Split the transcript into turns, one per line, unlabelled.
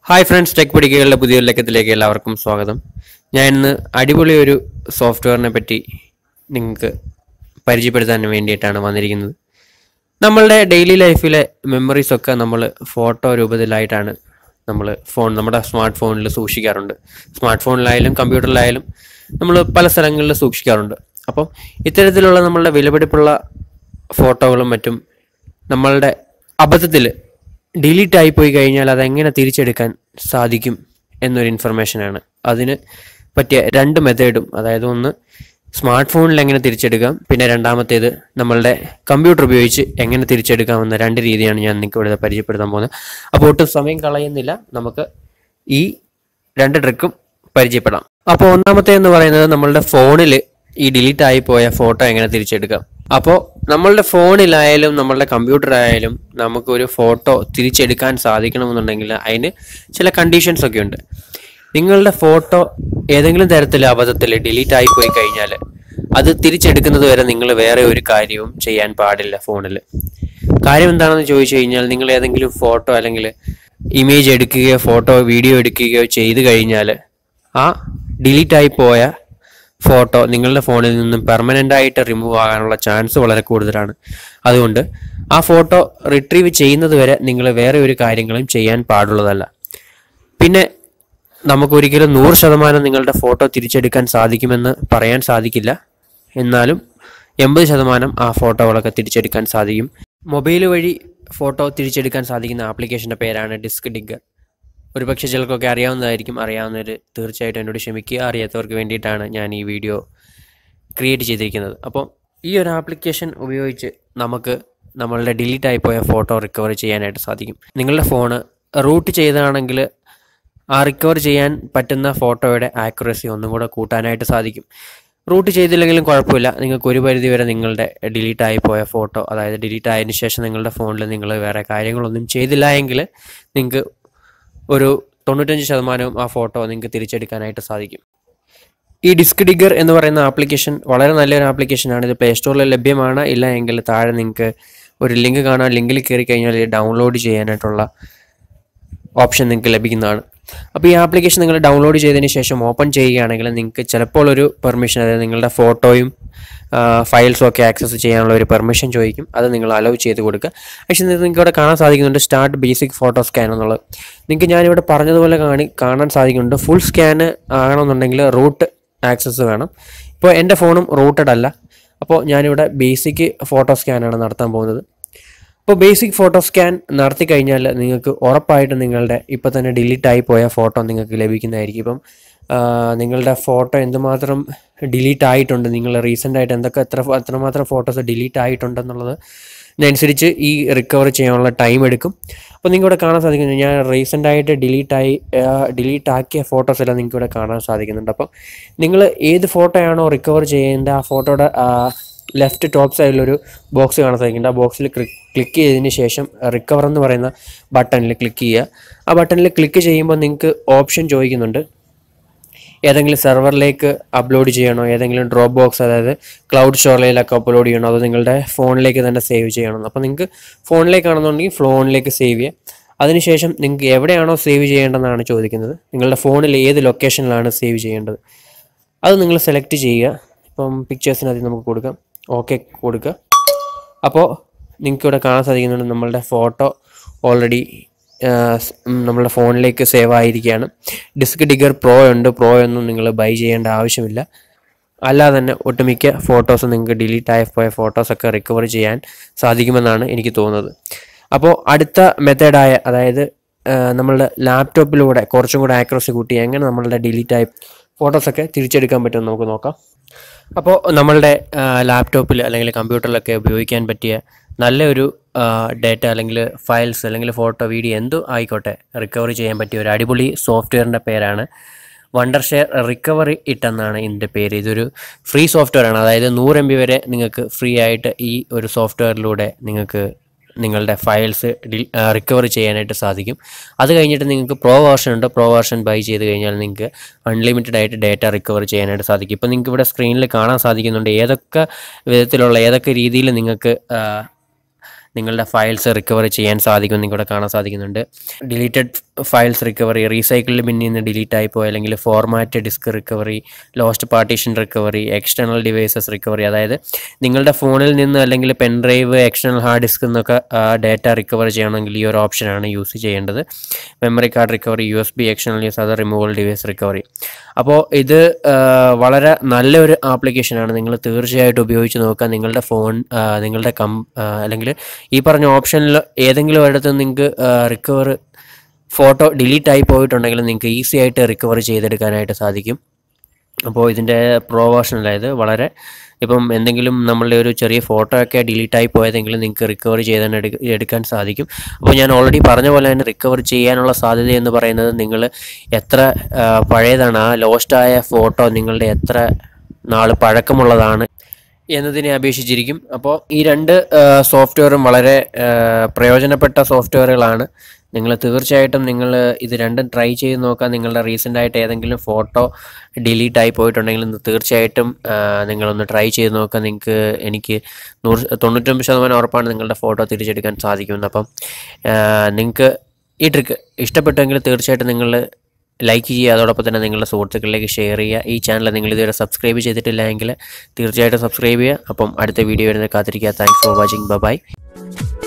hi friends tech പിടിക്കുകളുടെ പുതിയ ലക്കത്തിലേക്ക് എല്ലാവർക്കും സ്വാഗതം ഞാൻ ഇന്ന് അടിപൊളി ഒരു സോഫ്റ്റ്വെയറിനെ പറ്റി നിങ്ങൾക്ക് പരിചയപ്പെടുത്താൻ വേണ്ടിയിട്ടാണ് വന്നിരിക്കുന്നത് നമ്മളുടെ ഡെയിലി ലൈഫിലെ മെമ്മറീസ് ഒക്കെ നമ്മൾ ഫോട്ടോ രൂപത്തിലായിട്ടാണ് നമ്മൾ ഫോൺ നമ്മുടെ സ്മാർട്ട് ഫോണിൽ സൂക്ഷിക്കാറുണ്ട് സ്മാർട്ട് ഫോണിലായാലും കമ്പ്യൂട്ടറിലായാലും നമ്മൾ പല സ്ഥലങ്ങളിൽ സൂക്ഷിക്കാറുണ്ട് അപ്പം ഇത്തരത്തിലുള്ള നമ്മളുടെ വിലപിടിപ്പുള്ള ഫോട്ടോകളും മറ്റും നമ്മളുടെ അബദ്ധത്തിൽ ഡിലീറ്റ് ആയിപ്പോയി കഴിഞ്ഞാൽ അതെങ്ങനെ തിരിച്ചെടുക്കാൻ സാധിക്കും എന്നൊരു ഇൻഫർമേഷനാണ് അതിന് പറ്റിയ രണ്ട് മെത്തേഡും അതായത് ഒന്ന് സ്മാർട്ട് ഫോണിൽ എങ്ങനെ തിരിച്ചെടുക്കാം പിന്നെ രണ്ടാമത്തേത് നമ്മളുടെ കമ്പ്യൂട്ടർ ഉപയോഗിച്ച് എങ്ങനെ തിരിച്ചെടുക്കാമെന്ന രണ്ട് രീതിയാണ് ഞാൻ നിങ്ങൾക്ക് ഇവിടെ പരിചയപ്പെടുത്താൻ പോകുന്നത് അപ്പോൾ ഒട്ടും സമയം കളയുന്നില്ല നമുക്ക് ഈ രണ്ട് ട്രിക്കും പരിചയപ്പെടാം അപ്പോൾ ഒന്നാമത്തെ എന്ന് പറയുന്നത് നമ്മളുടെ ഫോണിൽ ഈ ഡിലീറ്റ് ആയി പോയ ഫോട്ടോ എങ്ങനെ തിരിച്ചെടുക്കാം അപ്പോൾ നമ്മളുടെ ഫോണിലായാലും നമ്മളുടെ കമ്പ്യൂട്ടറായാലും നമുക്കൊരു ഫോട്ടോ തിരിച്ചെടുക്കാൻ സാധിക്കണമെന്നുണ്ടെങ്കിൽ അതിന് ചില കണ്ടീഷൻസ് ഒക്കെ ഉണ്ട് നിങ്ങളുടെ ഫോട്ടോ ഏതെങ്കിലും തരത്തിൽ അബദ്ധത്തിൽ ഡിലീറ്റ് ആയി പോയി കഴിഞ്ഞാൽ അത് തിരിച്ചെടുക്കുന്നത് വരെ നിങ്ങൾ വേറെ ഒരു കാര്യവും ചെയ്യാൻ പാടില്ല ഫോണിൽ കാര്യം എന്താണെന്ന് ചോദിച്ചു കഴിഞ്ഞാൽ നിങ്ങൾ ഏതെങ്കിലും ഫോട്ടോ അല്ലെങ്കിൽ ഇമേജ് എടുക്കുകയോ ഫോട്ടോ വീഡിയോ എടുക്കുകയോ ചെയ്തു കഴിഞ്ഞാൽ ആ ഡിലീറ്റ് ആയി പോയ ഫോട്ടോ നിങ്ങളുടെ ഫോണിൽ നിന്നും പെർമനൻ്റ് ആയിട്ട് റിമൂവ് ആകാനുള്ള ചാൻസ് വളരെ കൂടുതലാണ് അതുകൊണ്ട് ആ ഫോട്ടോ റിട്രീവ് ചെയ്യുന്നത് വരെ നിങ്ങൾ വേറെ ഒരു കാര്യങ്ങളും ചെയ്യാൻ പാടുള്ളതല്ല പിന്നെ നമുക്കൊരിക്കലും നൂറ് ശതമാനം നിങ്ങളുടെ ഫോട്ടോ തിരിച്ചെടുക്കാൻ സാധിക്കുമെന്ന് പറയാൻ സാധിക്കില്ല എന്നാലും എൺപത് ശതമാനം ആ ഫോട്ടോകളൊക്കെ തിരിച്ചെടുക്കാൻ സാധിക്കും മൊബൈൽ വഴി ഫോട്ടോ തിരിച്ചെടുക്കാൻ സാധിക്കുന്ന ആപ്ലിക്കേഷൻ്റെ പേരാണ് ഡിസ്ക് ഡിഗർ ഒരുപക്ഷെ ചിലർക്കൊക്കെ അറിയാവുന്നതായിരിക്കും അറിയാവുന്നവർ തീർച്ചയായിട്ടും എന്നോട് ക്ഷമിക്കുക അറിയാത്തവർക്ക് വേണ്ടിയിട്ടാണ് ഞാൻ ഈ വീഡിയോ ക്രിയേറ്റ് ചെയ്തിരിക്കുന്നത് അപ്പോൾ ഈ ഒരു ആപ്ലിക്കേഷൻ ഉപയോഗിച്ച് നമുക്ക് നമ്മളുടെ ഡിലീറ്റ് ആയിപ്പോയ ഫോട്ടോ റിക്കവർ ചെയ്യാനായിട്ട് സാധിക്കും നിങ്ങളുടെ ഫോണ് റൂട്ട് ചെയ്തതാണെങ്കിൽ ആ റിക്കവർ ചെയ്യാൻ പറ്റുന്ന ഫോട്ടോയുടെ ആക്യുറസി ഒന്നും കൂടെ കൂട്ടാനായിട്ട് സാധിക്കും റൂട്ട് ചെയ്തില്ലെങ്കിലും കുഴപ്പമില്ല നിങ്ങൾക്ക് ഒരു പരിധി വരെ നിങ്ങളുടെ ഡിലീറ്റ് ആയി പോയ ഫോട്ടോ അതായത് ഡിലീറ്റ് ആയതിനു ശേഷം നിങ്ങളുടെ ഫോണിൽ നിങ്ങൾ വേറെ കാര്യങ്ങളൊന്നും ചെയ്തില്ല എങ്കിൽ നിങ്ങൾക്ക് ഒരു തൊണ്ണൂറ്റഞ്ച് ശതമാനവും ആ ഫോട്ടോ നിങ്ങൾക്ക് തിരിച്ചെടുക്കാനായിട്ട് സാധിക്കും ഈ ഡിസ്ക് ഡിഗർ എന്ന് പറയുന്ന ആപ്ലിക്കേഷൻ വളരെ നല്ലൊരു ആപ്ലിക്കേഷനാണ് ഇത് പ്ലേ സ്റ്റോറിൽ ലഭ്യമാണ് ഇല്ല എങ്കിൽ താഴെ നിങ്ങൾക്ക് ഒരു ലിങ്ക് കാണാൻ ലിങ്കിൽ കയറി കഴിഞ്ഞാൽ ഇത് ഡൗൺലോഡ് ചെയ്യാനായിട്ടുള്ള ഓപ്ഷൻ നിങ്ങൾക്ക് ലഭിക്കുന്നതാണ് അപ്പോൾ ഈ ആപ്ലിക്കേഷൻ നിങ്ങൾ ഡൗൺലോഡ് ചെയ്തതിന് ശേഷം ഓപ്പൺ ചെയ്യുകയാണെങ്കിൽ നിങ്ങൾക്ക് ചിലപ്പോൾ ഒരു പെർമിഷൻ അതായത് നിങ്ങളുടെ ഫോട്ടോയും ഫയൽസും ഒക്കെ ആക്സസ് ചെയ്യാനുള്ള ഒരു പെർമിഷൻ ചോദിക്കും അത് നിങ്ങൾ അലോ ചെയ്ത് കൊടുക്കുക പക്ഷേ നിങ്ങൾക്ക് ഇവിടെ കാണാൻ സാധിക്കുന്നുണ്ട് സ്റ്റാർട്ട് ബേസിക് ഫോട്ടോ സ്കാൻ എന്നുള്ളത് നിങ്ങൾക്ക് ഞാനിവിടെ പറഞ്ഞതുപോലെ കാണി കാണാൻ സാധിക്കുന്നുണ്ട് ഫുൾ സ്കാന് ആകണമെന്നുണ്ടെങ്കിൽ റൂട്ട് ആക്സസ് വേണം ഇപ്പോൾ എൻ്റെ ഫോണും റൂട്ടഡ് അല്ല അപ്പോൾ ഞാനിവിടെ ബേസിക് ഫോട്ടോ സ്കാനാണ് നടത്താൻ പോകുന്നത് അപ്പോൾ ബേസിക് ഫോട്ടോ സ്കാൻ നടത്തി കഴിഞ്ഞാൽ നിങ്ങൾക്ക് ഉറപ്പായിട്ടും നിങ്ങളുടെ ഇപ്പോൾ തന്നെ ഡിലീറ്റ് ആയി പോയ ഫോട്ടോ നിങ്ങൾക്ക് ലഭിക്കുന്നതായിരിക്കും ഇപ്പം ആ, നിങ്ങളുടെ ഫോട്ടോ എന്തുമാത്രം ഡിലീറ്റ് ആയിട്ടുണ്ട് നിങ്ങൾ റീസെൻ്റ് ആയിട്ട് എന്തൊക്കെ എത്ര എത്രമാത്രം ഫോട്ടോസ് ഡിലീറ്റ് ആയിട്ടുണ്ടെന്നുള്ളത് അനുസരിച്ച് ഈ റിക്കവർ ചെയ്യാനുള്ള ടൈം എടുക്കും അപ്പോൾ നിങ്ങൾക്ക് ഇവിടെ കാണാൻ സാധിക്കുന്നു ഞാൻ റീസെൻ്റ് ആയിട്ട് ഡിലീറ്റ് ആയി ഡിലീറ്റ് ആക്കിയ ഫോട്ടോസ് എല്ലാം നിങ്ങൾക്ക് ഇവിടെ കാണാൻ സാധിക്കുന്നുണ്ട് അപ്പോൾ നിങ്ങൾ ഏത് ഫോട്ടോയാണോ റിക്കവർ ചെയ്യേണ്ടത് ആ ഫോട്ടോയുടെ ലെഫ്റ്റ് ടോപ്പ് സൈഡിലൊരു ബോക്സ് കാണാൻ സാധിക്കുന്നുണ്ട് ആ ബോക്സിൽ ക്ലിക്ക് ചെയ്തതിന് ശേഷം റിക്കവർ എന്ന് പറയുന്ന ബട്ടണിൽ ക്ലിക്ക് ചെയ്യുക ആ ബട്ടണിൽ ക്ലിക്ക് ചെയ്യുമ്പോൾ നിങ്ങൾക്ക് ഓപ്ഷൻ ചോദിക്കുന്നുണ്ട് ഏതെങ്കിലും സെർവറിലേക്ക് അപ്ലോഡ് ചെയ്യണോ ഏതെങ്കിലും ഡ്രോപ്പ് ബോക്സ് അതായത് ക്ലൗഡ് സ്റ്റോറേജിലൊക്കെ അപ്ലോഡ് ചെയ്യണോ അതോ നിങ്ങളുടെ ഫോണിലേക്ക് തന്നെ സേവ് ചെയ്യണം അപ്പോൾ നിങ്ങൾക്ക് ഫോണിലേക്കാണെന്നുണ്ടെങ്കിൽ ഫോണിലേക്ക് സേവ് ചെയ്യാം അതിനുശേഷം നിങ്ങൾക്ക് എവിടെയാണോ സേവ് ചെയ്യേണ്ടതെന്നാണ് ചോദിക്കുന്നത് നിങ്ങളുടെ ഫോണിൽ ഏത് ലൊക്കേഷനിലാണ് സേവ് ചെയ്യേണ്ടത് അത് നിങ്ങൾ സെലക്ട് ചെയ്യുക ഇപ്പം പിക്ചേഴ്സിനകത്ത് നമുക്ക് കൊടുക്കാം ഓക്കെ കൊടുക്കുക അപ്പോൾ നിങ്ങൾക്ക് ഇവിടെ കാണാൻ സാധിക്കുന്നുണ്ട് നമ്മളുടെ ഫോട്ടോ ഓൾറെഡി നമ്മളുടെ ഫോണിലേക്ക് സേവ് ആയിരിക്കുകയാണ് ഡിസ്ക് ഡിഗർ പ്രോ ഉണ്ട് പ്രോ ഒന്നും നിങ്ങൾ ബൈ ചെയ്യേണ്ട ആവശ്യമില്ല അല്ലാതെ തന്നെ ഒട്ടുമിക്ക ഫോട്ടോസ് നിങ്ങൾക്ക് ഡിലീറ്റ് ആയി പോയ ഫോട്ടോസൊക്കെ റിക്കവർ ചെയ്യാൻ സാധിക്കുമെന്നാണ് എനിക്ക് തോന്നുന്നത് അപ്പോൾ അടുത്ത മെത്തേഡായ അതായത് ആ, നമ്മളുടെ ലാപ്ടോപ്പിലൂടെ കുറച്ചും കൂടെ ആക്യുറസി കൂട്ടി എങ്ങനെ നമ്മളുടെ ഡിലീറ്റ് ആയി ഫോട്ടോസൊക്കെ തിരിച്ചെടുക്കാൻ പറ്റുമെന്ന് നമുക്ക് നോക്കാം അപ്പോൾ നമ്മളുടെ ലാപ്ടോപ്പിൽ അല്ലെങ്കിൽ കമ്പ്യൂട്ടറിലൊക്കെ ഉപയോഗിക്കാൻ പറ്റിയ നല്ലൊരു ഡേറ്റ അല്ലെങ്കിൽ ഫയൽസ് അല്ലെങ്കിൽ ഫോട്ടോ വീഡിയോ എന്തോ ആയിക്കോട്ടെ റിക്കവർ ചെയ്യാൻ പറ്റിയ ഒരു അടിപൊളി സോഫ്റ്റ്വെയറിൻ്റെ പേരാണ് വണ്ടർ ഷെയർ റിക്കവറി ഇട്ട് എന്നാണ് ഇതിൻ്റെ പേര് ഇതൊരു ഫ്രീ സോഫ്റ്റ്വെയർ ആണ് അതായത് നൂറ് എം ബി വരെ നിങ്ങൾക്ക് ഫ്രീ ആയിട്ട് ഈ ഒരു സോഫ്റ്റ്വെയറിലൂടെ നിങ്ങൾക്ക് നിങ്ങളുടെ ഫയൽസ് റിക്കവർ ചെയ്യാനായിട്ട് സാധിക്കും അത് കഴിഞ്ഞിട്ട് നിങ്ങൾക്ക് പ്രോ വേർഷൻ ഉണ്ട് പ്രോ വേർഷൻ ബൈ ചെയ്ത് കഴിഞ്ഞാൽ നിങ്ങൾക്ക് അൺലിമിറ്റഡ് ആയിട്ട് ഡേറ്റ റിക്കവർ ചെയ്യാനായിട്ട് സാധിക്കും ഇപ്പോൾ നിങ്ങൾക്ക് ഇവിടെ സ്ക്രീനിൽ കാണാൻ സാധിക്കുന്നുണ്ട് ഏതൊക്കെ വിധത്തിലുള്ള ഏതൊക്കെ രീതിയിൽ നിങ്ങൾക്ക് ആ, നിങ്ങളുടെ ഫയൽസ് റിക്കവർ ചെയ്യാൻ സാധിക്കും നിങ്ങൾക്ക് ഇവിടെ കാണാൻ സാധിക്കുന്നുണ്ട് ഡിലീറ്റഡ് ഫയൽസ് റിക്കവറി റീസൈക്കിൾഡ് ബിന്നിൽ നിന്ന് ഡിലീറ്റ് ആയിപ്പോയി അല്ലെങ്കിൽ format disk recovery lost partition recovery external devices recovery അതായത് നിങ്ങളുടെ ഫോണിൽ നിന്ന് അല്ലെങ്കിൽ പെൻ ഡ്രൈവ് എക്സ്റ്റേണൽ ഹാർഡ് ഡിസ്കിൽ നിന്നൊക്കെ ഡാറ്റ റിക്കവർ ചെയ്യണമെങ്കിൽ ഈ ഒരു ഓപ്ഷനാണ് യൂസ് ചെയ്യേണ്ടത് memory card recovery U S B external use other removal device recovery അപ്പോൾ ഇത് ആ, വളരെ നല്ലൊരു ആപ്ലിക്കേഷനാണ് നിങ്ങൾ തീർച്ചയായിട്ടും ഉപയോഗിച്ച് നോക്കുക നിങ്ങളുടെ ഫോൺ ആ, നിങ്ങളുടെ കം ആ, അല്ലെങ്കിൽ ഈ പറഞ്ഞ ഓപ്ഷനിൽ ഏതെങ്കിലും ഒരിടത്ത് നിങ്ങൾക്ക് റിക്കവർ ഫോട്ടോ ഡിലീറ്റ് ആയി പോയിട്ടുണ്ടെങ്കിൽ നിങ്ങൾക്ക് ഈസി ആയിട്ട് റിക്കവർ ചെയ്തെടുക്കാനായിട്ട് സാധിക്കും അപ്പോൾ ഇതിൻ്റെ പ്രോ വേർഷൻ അതായത് വളരെ ഇപ്പം എന്തെങ്കിലും നമ്മളുടെ ഒരു ചെറിയ ഫോട്ടോ ഒക്കെ ഡിലീറ്റ് ആയി പോയതെങ്കിലും നിങ്ങൾക്ക് റിക്കവർ ചെയ്താൽ എടുക്കാൻ സാധിക്കും അപ്പോൾ ഞാൻ ഓൾറെഡി പറഞ്ഞ പോലെ തന്നെ റിക്കവർ ചെയ്യാനുള്ള സാധ്യത എന്ന് പറയുന്നത് നിങ്ങൾ എത്ര ആ, പഴയതാണ് ആ ലോസ്റ്റായ ഫോട്ടോ നിങ്ങളുടെ എത്ര നാൾ പഴക്കമുള്ളതാണ് എന്നതിനെ അപേക്ഷിച്ചിരിക്കും അപ്പോൾ ഈ രണ്ട് സോഫ്റ്റ്വെയറും വളരെ ആ, പ്രയോജനപ്പെട്ട സോഫ്റ്റ്വെയറുകളാണ് നിങ്ങൾ തീർച്ചയായിട്ടും നിങ്ങൾ ഇത് രണ്ടും ട്രൈ ചെയ്ത് നോക്കുക നിങ്ങളുടെ റീസെൻ്റ് ആയിട്ട് ഏതെങ്കിലും ഫോട്ടോ ഡിലീറ്റ് ആയി പോയിട്ടുണ്ടെങ്കിൽ ഇത് തീർച്ചയായിട്ടും ആ, നിങ്ങളൊന്ന് ട്രൈ ചെയ്ത് നോക്കുക നിങ്ങൾക്ക് എനിക്ക് നൂറ് തൊണ്ണൂറ്റൊമ്പത് ശതമാനം ഉറപ്പാണ് നിങ്ങളുടെ ഫോട്ടോ തിരിച്ചെടുക്കാൻ സാധിക്കുമെന്ന് അപ്പം നിങ്ങൾക്ക് ഈ ട്രിക്ക് ഇഷ്ടപ്പെട്ടെങ്കിൽ തീർച്ചയായിട്ടും നിങ്ങൾ ലൈക്ക് ചെയ്യുക അതോടൊപ്പം തന്നെ നിങ്ങളുടെ സുഹൃത്തുക്കളിലേക്ക് ഷെയർ ചെയ്യുക ഈ ചാനൽ നിങ്ങൾ ഇതുവരെ സബ്സ്ക്രൈബ് ചെയ്തിട്ടില്ല എങ്കിൽ തീർച്ചയായിട്ടും സബ്സ്ക്രൈബ് ചെയ്യുക അപ്പം അടുത്ത വീഡിയോ വരുന്നത് കാത്തിരിക്കുക താങ്ക്സ് ഫോർ വാച്ചിങ് ബൈ